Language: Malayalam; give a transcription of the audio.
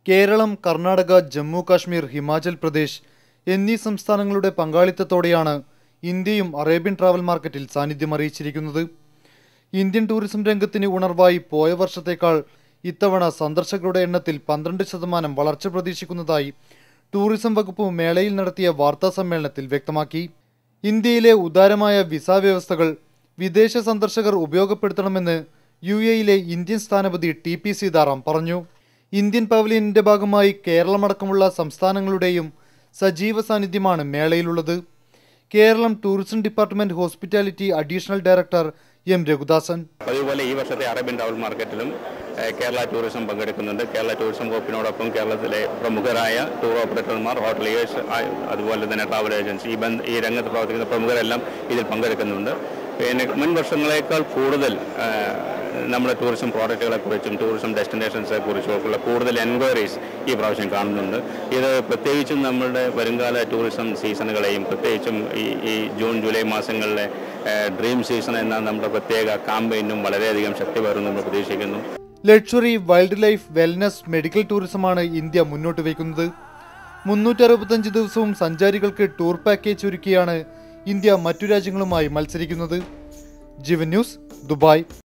കേരളം കർണാടക ജമ്മു കാശ്മീർ ഹിമാചൽ പ്രദേശ് എന്നീ സംസ്ഥാനങ്ങളുടെ പങ്കാളിത്തത്തോടെയാണ് ഇന്ത്യയും അറേബ്യൻ ട്രാവൽ മാർക്കറ്റിൽ സാന്നിധ്യം അറിയിച്ചിരിക്കുന്നത് ഇന്ത്യൻ ടൂറിസം രംഗത്തിന് ഉണർവായി പോയ വർഷത്തേക്കാൾ ഇത്തവണ സന്ദർശകരുടെ എണ്ണത്തിൽ പന്ത്രണ്ട് ശതമാനം വളർച്ച പ്രതീക്ഷിക്കുന്നതായി ടൂറിസം വകുപ്പ് മേളയിൽ നടത്തിയ വാർത്താ സമ്മേളനത്തിൽ വ്യക്തമാക്കി ഇന്ത്യയിലെ ഉദാരമായ വിസ വ്യവസ്ഥകൾ വിദേശ സന്ദർശകർ ഉപയോഗപ്പെടുത്തണമെന്ന് യു എയിലെ ഇന്ത്യൻ സ്ഥാനപതി ടി പി സീതാറാം പറഞ്ഞു ഇന്ത്യൻ പവലിയനിന്റെ ഭാഗമായി കേരളമടക്കമുള്ള സംസ്ഥാനങ്ങളുടെയും സജീവ സാന്നിധ്യമാണ് മേളയിലുള്ളത് Keralam tourism department hospitality additional director M Raghudasan അതുപോലെ ഈ വർഷത്തെ അറേബ്യൻ ട്രാവൽ മാർക്കറ്റിലും ഏഹ്, കേരള ടൂറിസം പങ്കെടുക്കുന്നുണ്ട് കേരള ടൂറിസം വകുപ്പിനോടൊപ്പം കേരളത്തിലെ പ്രമുഖരായ ടൂർ ഓപ്പറേറ്റർമാർ ഹോട്ടലിയേഴ്സ് ആ- അതുപോലെ തന്നെ ട്രാവൽ ഏജൻസി ഈ ബന്ധ ഈ രംഗത്ത് പ്രവർത്തിക്കുന്ന പ്രമുഖരെല്ലാം ഇതിൽ പങ്കെടുക്കുന്നുണ്ട് പിന്നെ മുൻ വർഷങ്ങളേക്കാൾ കൂടുതൽ ഏഹ്, നമ്മുടെ ടൂറിസം പ്രോഡക്റ്റുകളെക്കുറിച്ചും ടൂറിസം ഡെസ്റ്റിനേഷൻസെ കുറിച്ചും ഒക്കെയുള്ള കൂടുതൽ എൻക്വയറീസ് ഈ പ്രാവശ്യം കാണുന്നുണ്ട് ഇത് പ്രത്യേകിച്ചും നമ്മളുടെ വരുംകാല ടൂറിസം സീസണുകളെയും പ്രത്യേകിച്ചും ഈ ഈ ജൂൺ ജൂലൈ മാസങ്ങളിലെ ഡ്രീം സീസൺ എന്ന നമ്മുടെ പ്രത്യേക കാമ്പയിനും വളരെയധികം ശക്തി പകരുമെന്ന് നമ്മൾ പ്രതീക്ഷിക്കുന്നു luxury wild life wellness medical ടൂറിസമാണ് ഇന്ത്യ മുന്നോട്ട് വയ്ക്കുന്നത് മുന്നൂറ്റി അറുപത്തഞ്ച് ദിവസവും സഞ്ചാരികൾക്ക് ടൂർ പാക്കേജ് ഒരുക്കിയാണ് ഇന്ത്യ മറ്റു രാജ്യങ്ങളുമായി മത്സരിക്കുന്നത് ജീവൻ ന്യൂസ് ദുബായ്